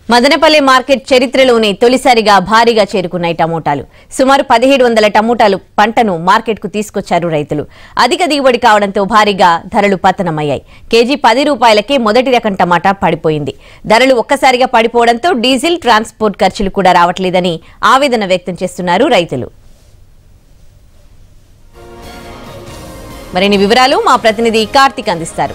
Madanapalle market చరిత్రలోనే తొలిసారిగా భారీగా చేరుకున్నాయి టమోటాలు సుమారు పదిహేడు వందల టమోటాలు పంటను మార్కెట్కు తీసుకొచ్చారు రైతులు అధిక దిగుబడి కావడంతో భారీగా ధరలు పతనమయ్యాయి కేజీ పది రూపాయలకే మొదటి రకం టమాటా పడిపోయింది ధరలు ఒక్కసారిగా పడిపోవడంతో డీజిల్ ట్రాన్స్పోర్ట్ ఖర్చులు కూడా రావట్లేదని ఆవేదన వ్యక్తం చేస్తున్నారు రైతులు మరిన్ని వివరాలు మా ప్రతినిధి కార్తీక్ అందిస్తారు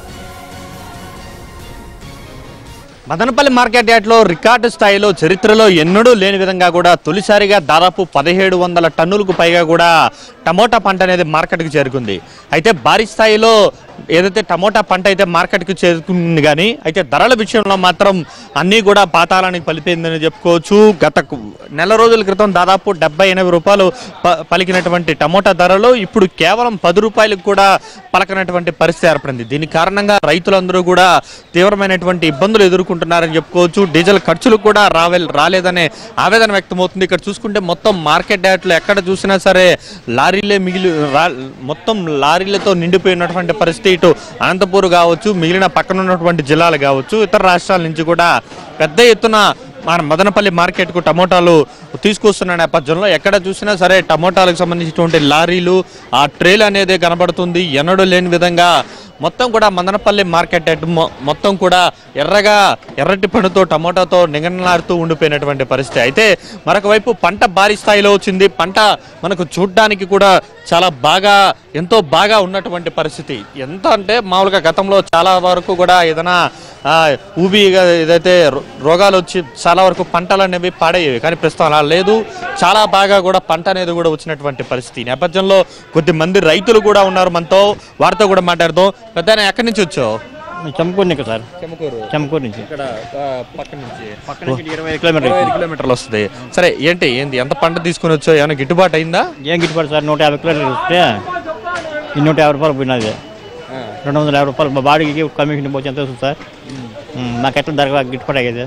మదనపల్లి మార్కెట్ యార్డ్లో రికార్డు స్థాయిలో చరిత్రలో ఎన్నడూ లేని విధంగా కూడా తొలిసారిగా దాదాపు పదిహేడు వందల టన్నులకు పైగా కూడా టమోటా పంట అనేది మార్కెట్కి చేరుకుంది అయితే భారీ స్థాయిలో ఏదైతే టమోటా పంట అయితే మార్కెట్కి చేరుకుంది కానీ అయితే ధరల విషయంలో మాత్రం అన్నీ కూడా పాతాళానికి పలిపోయిందని చెప్పుకోవచ్చు గత కు- నెల రోజుల క్రితం దాదాపు డెబ్బై ఎనభై రూపాయలు ప- పలికినటువంటి టమోటా ధరలు ఇప్పుడు కేవలం పది రూపాయలకు కూడా పలకనటువంటి పరిస్థితి ఏర్పడింది దీని కారణంగా రైతులందరూ కూడా తీవ్రమైనటువంటి ఇబ్బందులు ఎదుర్కొంటున్నారని చెప్పుకోవచ్చు డీజిల్ ఖర్చులు కూడా రావే రాలేదనే ఆవేదన వ్యక్తమవుతుంది ఇక్కడ చూసుకుంటే మొత్తం మార్కెట్ యార్డ్లో ఎక్కడ చూసినా సరే లారీలే మిగిలి రా- మొత్తం లారీలతో నిండిపోయినటువంటి పరిస్థితి ఇటు అనంతపూర్ కావచ్చు మిగిలిన పక్కన ఉన్నటువంటి జిల్లాలు కావచ్చు ఇతర రాష్ట్రాల నుంచి కూడా పెద్ద ఎత్తున మన మదనపల్లి మార్కెట్కు టమోటాలు తీసుకొస్తున్న నేపథ్యంలో ఎక్కడ చూసినా సరే టమోటాలకు సంబంధించినటువంటి లారీలు ఆ ట్రైల్ అనేది కనబడుతుంది ఎన్నడూ లేని విధంగా మొత్తం కూడా మదనపల్లి మార్కెట్ యార్డ్ మొ- మొత్తం కూడా ఎర్రగా ఎర్రటి పండుతో టమోటాతో నిగనలాడుతూ ఉండిపోయినటువంటి పరిస్థితి అయితే మరొక వైపు పంట భారీ స్థాయిలో వచ్చింది పంట మనకు చూడ్డానికి కూడా చాలా బాగా ఎంతో బాగా ఉన్నటువంటి పరిస్థితి ఎంత అంటే మామూలుగా గతంలో చాలా వరకు కూడా ఏదైనా ఆ, ఊబిగా ఏదైతే రో- రోగాలు వచ్చి చాలా వరకు పంటలు అనేవి పాడయ్యేవి కానీ ప్రస్తుతం అలా లేదు చాలా బాగా కూడా పంట అనేది కూడా వచ్చినటువంటి పరిస్థితి ఈ నేపథ్యంలో కొద్దిమంది రైతులు కూడా ఉన్నారు మనతో వారితో కూడా మాట్లాడదాం పెద్ద ఎక్కడి నుంచి వచ్చావు చంపూర్ నీకు సార్ చెమకూరు చంపూర్ నుంచి ఇక్కడ పక్క నుంచి పక్క నుంచి ఇరవై ఐదు కిలోమీటర్ ఇరవై ఐదు కిలోమీటర్లు వస్తుంది సరే ఏంటి ఏంది ఎంత పంట తీసుకుని వచ్చావు ఏమైనా గిట్టుబాటు అయిందా ఏం గిట్టుబాటు సార్ నూట యాభై కిలోమీటర్లు వస్తే ఈ నూట యాభై రూపాయలు పోయినది రెండు వందల యాభై రూపాయలు మా బాడీకి కమిషన్ పోతే ఎంత వస్తుంది సార్ ఉమ్, నాకు ఎట్లా ధర గిట్టుబాటు అయ్యేది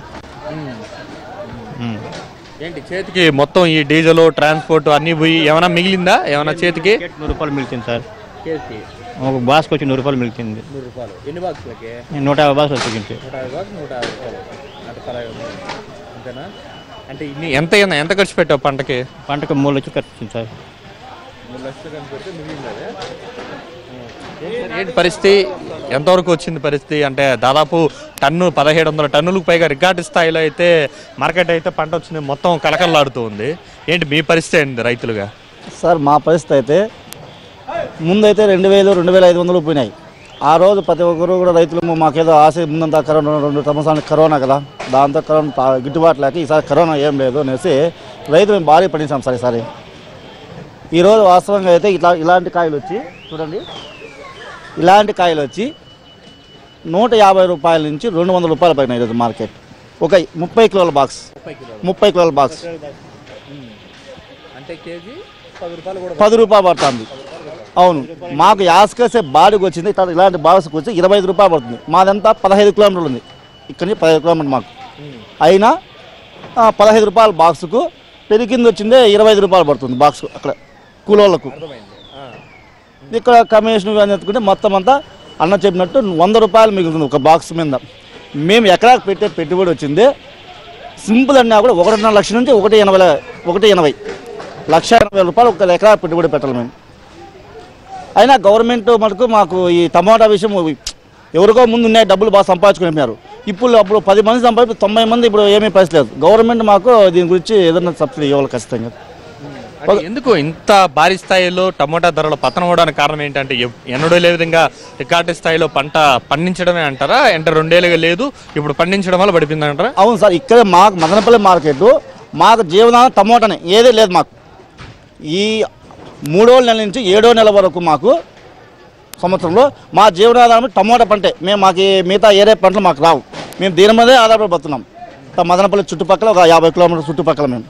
ఉమ్. ఏంటి చేతికి మొత్తం ఈ డీజిల్ ట్రాన్స్పోర్ట్ అన్ని పోయి ఏమైనా మిగిలిందా ఏమైనా చేతికి టికెట్ నూరు రూపాయలు మిగిలింది సార్ ఒక బాస్కి వచ్చి నూరు రూపాయలు మిగిలింది నూరు రూపాయలు ఎన్ని బాక్స్లకి నేను నూట యాభై బాక్స్ వచ్చింది నూట యాభై బాక్స్ నూట యాభై రూపాయలు అంటే పదహారు అంతేనా అంటే ఇన్ని ఎంత అయిందా? ఎంత ఖర్చు పెట్టావు పంటకి పంటకు మూడు లక్షలు ఖర్చు వచ్చింది సార్ మూడు లక్షలు ఖర్చు పెడితే మిగిలింది ఏంటి పరిస్థితి ఎంతవరకు వచ్చింది పరిస్థితి అంటే దాదాపు టన్ను పదిహేడు వందల టన్నులకు పైగా రికార్డు స్థాయిలో అయితే మార్కెట్ అయితే పంట వచ్చింది మొత్తం కలకల్లాడుతూ ఉంది ఏంటి మీ పరిస్థితి ఏంటి రైతులుగా సార్ మా పరిస్థితి అయితే ముందైతే రెండు వేలు రెండు వేల ఐదు వందలు పోయినాయి ఆ రోజు ప్రతి ఒక్కరు కూడా రైతులు మాకేదో ఆశ ముందంతా కరోనా రెండు సంవత్సరాలు కరోనా కదా దాంతో కరోనా తా- గిట్టుబాటు లేక ఈసారి కరోనా ఏం లేదు అనేసి రైతులు మేము భారీ పండించాం సార్ ఈసారి ఈరోజు వాస్తవంగా అయితే ఇట్లా ఇలాంటి కాయలు వచ్చి చూడండి ఇలాంటి కాయలు వచ్చి నూట యాభై రూపాయల నుంచి రెండు వందల రూపాయల పైన ఈరోజు మార్కెట్ ఒక ముప్పై కిలోల బాక్స్ ముప్పై కిలోల బాక్స్ అంటే కేజీ పది రూపాయలు కూడా పది రూపాయలు పడుతుంది అవును మాకు యాసకేసే బాడీకి వచ్చింది ఇట్లా ఇలాంటి బాక్స్కి వచ్చి ఇరవై ఐదు రూపాయలు పడుతుంది మాదంతా పదహైదు కిలోమీటర్లు ఉంది ఇక్కడి నుంచి పదహైదు కిలోమీటర్ మాకు అయినా ఆ, పదహైదు రూపాయల బాక్స్కు పెరిగింది వచ్చిందే ఇరవై ఐదు రూపాయలు పడుతుంది బాక్స్ అక్కడ కూలోళ్ళకు ఇక్కడ కమిషన్ అని ఎత్తుకుంటే మొత్తం అంతా అన్న చెప్పినట్టు వంద రూపాయలు మిగులుతుంది ఒక బాక్స్ మీద మేము ఎకరా పెట్టే పెట్టుబడి వచ్చింది సింపుల్ అన్నా కూడా ఒకటిన్నర లక్ష నుంచి ఒకటి ఎనభై ఒకటి ఎనభై లక్ష ఎనభై రూపాయలు ఒక ఎకరా పెట్టుబడి పెట్టాలి మేము అయినా గవర్నమెంట్ మటుకు మాకు ఈ టమాటా విషయం ఎవరికో ముందు ఉన్నాయి డబ్బులు బాగా సంపాదించుకున్నారు ఇప్పుడు అప్పుడు పది మంది సంపాదించి తొంభై మంది ఇప్పుడు ఏమీ పరిస్థితి లేదు గవర్నమెంట్ మాకు దీని గురించి ఏదైనా సబ్సిడీ ఇవ్వాలి ఖచ్చితంగా అంటే ఎందుకు ఇంత భారీ స్థాయిలో టమోటా ధరలు పతనం అవడానికి కారణం ఏంటంటే ఎప్- ఎన్నడూ లే విధంగా రికార్డు స్థాయిలో పంట పండించడమే అంటారా అంటే రెండేళ్ళుగా లేదు ఇప్పుడు పండించడం వల్ల పడిపోయింది అంటారా అవును సార్ ఇక్కడే మాకు మదనపల్లి మార్కెట్ మాకు జీవనాధారం టమోటానే ఏదీ లేదు మాకు ఈ మూడో నెల నుంచి ఏడో నెల వరకు మాకు సంవత్సరంలో మా జీవనాధారం టమోటా పంటే మేము మాకు ఈ మిగతా ఏరే పంటలు మాకు రావు మేము దీని మీదే ఆధారపడి బతున్నాం త- మదనపల్లి చుట్టుపక్కల ఒక యాభై కిలోమీటర్ల చుట్టుపక్కల మేము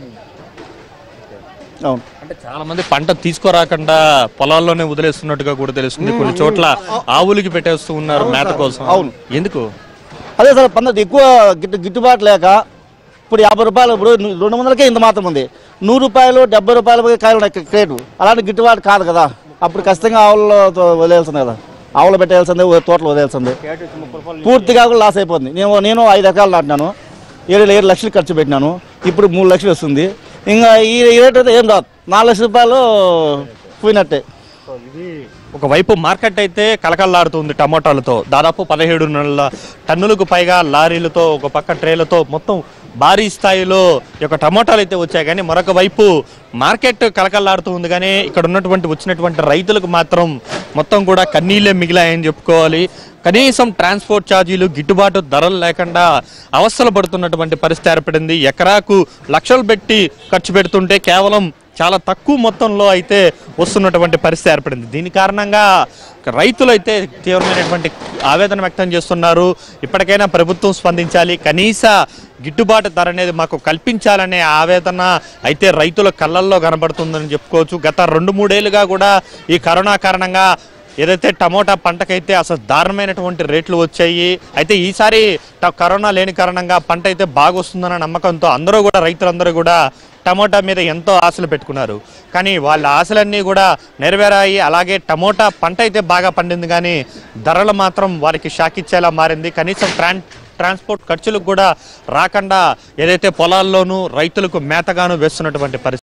అవును అంటే చాలా మంది పంట తీసుకురాకుండా పొలాల్లోనే వదిలేస్తున్నట్టుగా కూడా తెలుస్తుంది కొన్ని చోట్ల ఆవులకి పెట్టేస్తూ ఉన్నారు మేత కోసం అవును. ఎందుకు అదే సార్ పంద ఎక్కువ గిట్టు గిట్టుబాటు లేక ఇప్పుడు యాభై రూపాయలు ఇప్పుడు ను- రెండు వందలకే ఇంత మాత్రం ఉంది నూరు రూపాయలు డెబ్బై రూపాయల కాయలు ఉన్నాయి క్రే- క్రేటు అలాంటి గిట్టుబాటు కాదు కదా అప్పుడు ఖచ్చితంగా ఆవులతో వదిలేయాల్సింది కదా ఆవులు పెట్టేయాల్సిందే ఓ తోటలు వదిలేయాల్సిందే పూర్తిగా కూడా లాస్ అయిపోతుంది నేను నేను ఐదు ఎకరాలు నాటినాను ఏడు ఏడు లక్షలు ఖర్చు పెట్టినాను ఇప్పుడు మూడు లక్షలు వస్తుంది ఇంకా ఈ ఈ రేట్ అయితే ఏం రాదు నాలుగు లక్షల రూపాయలు పోయినట్టే ఒకవైపు మార్కెట్ అయితే కలకల్లాడుతుంది టమోటాలతో దాదాపు పదిహేడు నెలల టన్నులకు పైగా లారీలతో ఒక పక్క ట్రేలతో మొత్తం భారీ స్థాయిలో ఈ యొక్క టమోటాలు అయితే వచ్చాయి కానీ మరొక వైపు మార్కెట్ కలకల్లాడుతూ ఉంది కానీ ఇక్కడ ఉన్నటువంటి వచ్చినటువంటి రైతులకు మాత్రం మొత్తం కూడా కన్నీళ్ళే మిగిలాయని చెప్పుకోవాలి కనీసం ట్రాన్స్పోర్ట్ ఛార్జీలు గిట్టుబాటు ధరలు లేకుండా అవస్థలు పడుతున్నటువంటి పరిస్థితి ఏర్పడింది ఎకరాకు లక్షలు పెట్టి ఖర్చు పెడుతుంటే కేవలం చాలా తక్కువ మొత్తంలో అయితే వస్తున్నటువంటి పరిస్థితి ఏర్పడింది దీని కారణంగా రైతులు అయితే తీవ్రమైనటువంటి ఆవేదన వ్యక్తం చేస్తున్నారు ఇప్పటికైనా ప్రభుత్వం స్పందించాలి కనీస గిట్టుబాటు ధర అనేది మాకు కల్పించాలనే ఆవేదన అయితే రైతుల కళ్ళల్లో కనబడుతుందని చెప్పుకోవచ్చు గత రెండు మూడేళ్లుగా కూడా ఈ కరోనా కారణంగా ఏదైతే టమోటా పంటకైతే అసలు దారుణమైనటువంటి రేట్లు వచ్చాయి అయితే ఈసారి ట- కరోనా లేని కారణంగా పంట అయితే బాగా వస్తుందన్న నమ్మకంతో అందరూ కూడా రైతులందరూ కూడా టమోటా మీద ఎంతో ఆశలు పెట్టుకున్నారు కానీ వాళ్ళ ఆశలన్నీ కూడా నెరవేరాయి అలాగే టమోటా పంట అయితే బాగా పండింది కానీ ధరలు మాత్రం వారికి షాక్ ఇచ్చేలా మారింది కనీసం ట్రాన్ ట్రాన్స్పోర్ట్ ఖర్చులకు కూడా రాకుండా ఏదైతే పొలాల్లోనూ రైతులకు మేతగాను వేస్తున్నటువంటి పరిస్థితి